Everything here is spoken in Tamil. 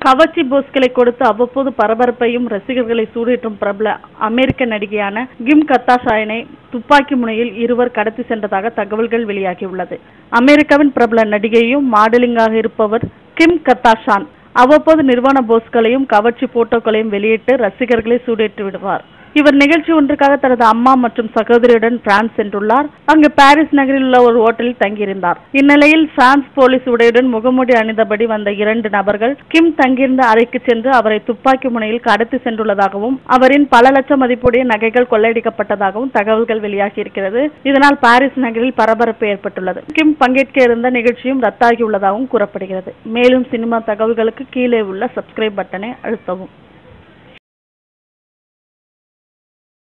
கவர்ச்சி போஸ்களை கொடுத்து அவ்வப்போது பரபரப்பையும் ரசிகர்களை சூடேற்றும் பிரபல அமெரிக்க நடிகையான கிம் கத்தாஷாயனை துப்பாக்கி முனையில் இருவர் கடத்தி சென்றதாக தகவல்கள் வெளியாகியுள்ளது அமெரிக்காவின் பிரபல நடிகையும் மாடலிங்காக இருப்பவர் கிம் கத்தாஷான் அவ்வப்போது நிர்வாண போஸ்களையும் கவர்ச்சி போட்டோக்களையும் வெளியிட்டு ரசிகர்களை சூடேற்றி விடுவார் இவர் நிகழ்ச்சி ஒன்றுக்காக தனது அம்மா மற்றும் சகோதரியுடன் பிரான்ஸ் சென்றுள்ளார் அங்கு பாரிஸ் நகரில் உள்ள ஒரு ஓட்டலில் தங்கியிருந்தார் இந்நிலையில் பிரான்ஸ் போலீஸ் உடையுடன் முகமூடி அணிந்தபடி வந்த இரண்டு நபர்கள் கிம் தங்கியிருந்த அறைக்கு சென்று அவரை துப்பாக்கி முனையில் கடத்தி சென்றுள்ளதாகவும் அவரின் பல லட்சம் மதிப்புடைய நகைகள் கொள்ளையடிக்கப்பட்டதாகவும் தகவல்கள் வெளியாகியிருக்கிறது இதனால் பாரிஸ் நகரில் பரபரப்பு ஏற்பட்டுள்ளது கிம் பங்கேற்க இருந்த நிகழ்ச்சியும் ரத்தாகியுள்ளதாகவும் கூறப்படுகிறது மேலும் சினிமா தகவல்களுக்கு கீழே உள்ள சப்ஸ்கிரைப் பட்டனை அழுத்தவும்